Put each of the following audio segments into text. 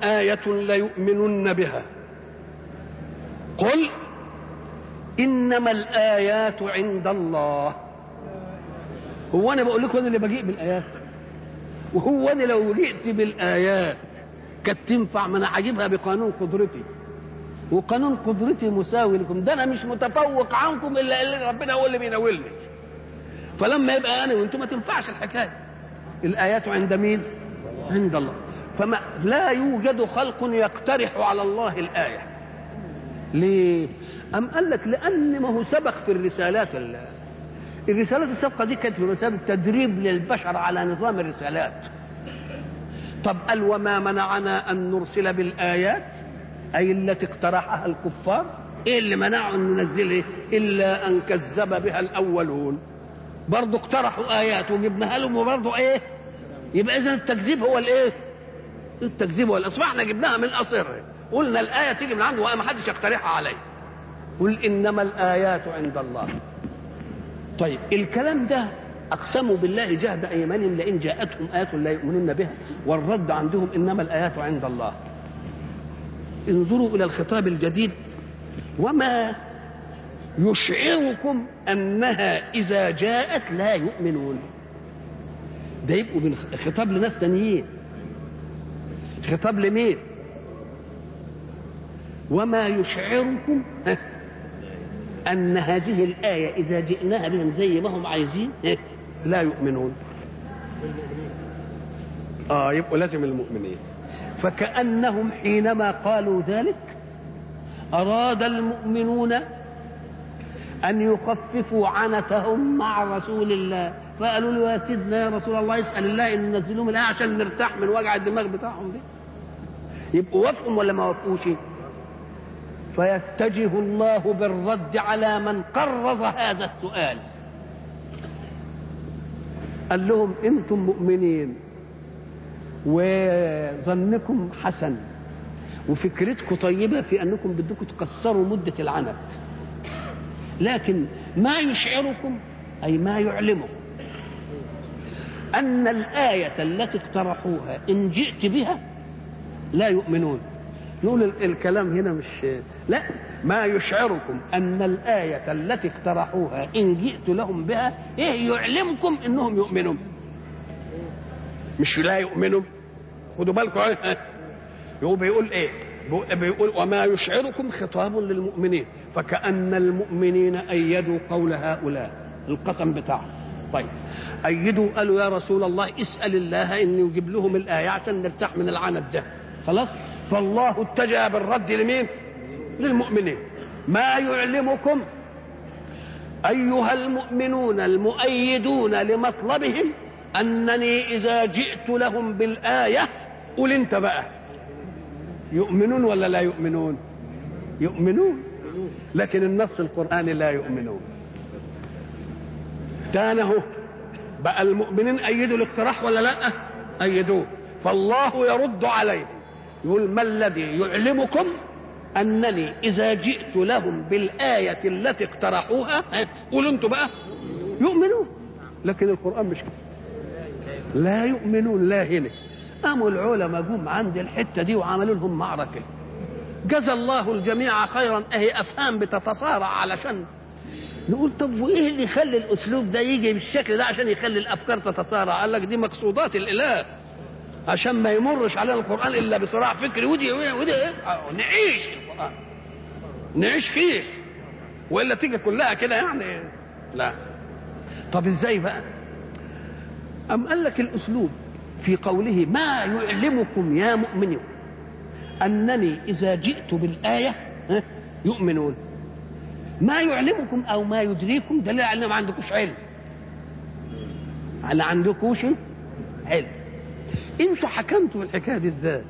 آية ليؤمنن بها قل إنما الآيات عند الله هو أنا بقول لكم أنا اللي بجيء بالآيات وهو أنا لو جئت بالآيات كانت تنفع ما أنا هجيبها بقانون قدرتي وقانون قدرتي مساوي لكم ده أنا مش متفوق عنكم إلا اللي ربنا هو اللي بيناولني فلما يبقى أنا وأنتم ما تنفعش الحكاية الآيات عند مين؟ عند الله فما لا يوجد خلق يقترح على الله الآية ليه؟ أم قال لك لأن ما هو سبق في الرسالات ال- الرسالات السابقة دي كانت بمثابة تدريب للبشر على نظام الرسالات طب قال وما منعنا أن نرسل بالآيات أي التي اقترحها الكفار إيه اللي منعوا أن ننزل إيه؟ إلا أن كذب بها الأولون برضه اقترحوا آيات وجبناها لهم وبرضه إيه يبقى إذا التكذيب هو الإيه التكذيب هو الإصبع احنا جبناها من أصر قلنا الآية تيجي من عنده وما حدش يقترحها عليه قل إنما الآيات عند الله طيب الكلام ده أقسموا بالله جهد أيمانهم لئن جاءتهم آية لا يؤمنون بها والرد عندهم إنما الآيات عند الله انظروا إلى الخطاب الجديد وما يشعركم أنها إذا جاءت لا يؤمنون ده يبقوا بالخ- خطاب لناس تانيين خطاب لمين وما يشعركم ها، أن هذه الآية إذا جئناها بهم زي ما هم عايزين ها، لا يؤمنون آه يبقوا لازم المؤمنين فكأنهم حينما قالوا ذلك أراد المؤمنون أن يخففوا عنتهم مع رسول الله فقالوا له يا سيدنا يا رسول الله اسأل الله أن ينزلهم الآية عشان نرتاح من وجع الدماغ بتاعهم دي يبقوا وافقوا ولا ما وافقوش فيتجه الله بالرد على من قرض هذا السؤال قال لهم انتم مؤمنين وظنكم حسن وفكرتكم طيبه في انكم بدكم تقصروا مده العنت لكن ما يشعركم اي ما يعلمكم ان الايه التي اقترحوها ان جئت بها لا يؤمنون نقول ال- الكلام هنا مش لا ما يشعركم ان الايه التي اقترحوها ان جئت لهم بها ايه يعلمكم انهم يؤمنون مش لا يؤمنوا خدوا بالكم إيه؟ هو بيقول ايه بيقول- بيقول وما يشعركم خطاب للمؤمنين فكأن المؤمنين أيدوا قول هؤلاء القسم بتاعهم طيب أيدوا قالوا يا رسول الله اسأل الله أن يجيب لهم الآية عشان نرتاح من العنت ده خلاص فالله اتجه بالرد لمين للمؤمنين ما يعلمكم أيها المؤمنون المؤيدون لمطلبهم أنني إذا جئت لهم بالآية قل أنت بقى يؤمنون ولا لا يؤمنون يؤمنون لكن النص القرآني لا يؤمنون تاني اهو بقى المؤمنين أيدوا الاقتراح ولا لا أيدوه فالله يرد عليهم يقول ما الذي يعلمكم أنني إذا جئت لهم بالآية التي اقترحوها ها، قولوا أنتوا بقى يؤمنون لكن القرآن مش كده لا يؤمنون لا هنا قاموا العلماء جم عند الحتة دي وعملوا لهم معركة جزى الله الجميع خيرا اهي افهام بتتصارع علشان نقول طب وايه اللي يخلي الاسلوب ده يجي بالشكل ده عشان يخلي الافكار تتصارع قال لك دي مقصودات الاله عشان ما يمرش علينا القران الا بصراع فكري ودي ودي آه، نعيش القران نعيش فيه والا تيجي كلها كده يعني لا طب ازاي بقى أم قال لك الأسلوب في قوله ما يعلمكم يا مؤمنون أنني إذا جئت بالآية ها، يؤمنون ما يعلمكم أو ما يدريكم دليل على أن ما عندكوش علم على عندكوش علم انتوا حكمتوا الحكايه دي ازاي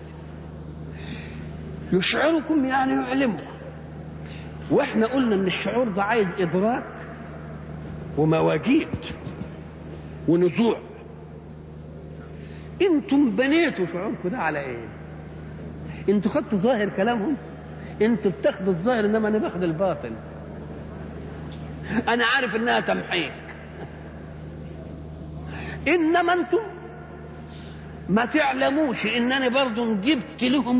يشعركم يعني يعلمكم واحنا قلنا ان الشعور ده عايز ادراك ومواجيد ونزوع انتم بنيتوا شعوركم ده على ايه انتوا خدتوا ظاهر كلامهم انتوا بتاخدوا الظاهر انما انا باخد الباطن انا عارف انها تمحيك انما انتم ما تعلموش انني برضو جبت لهم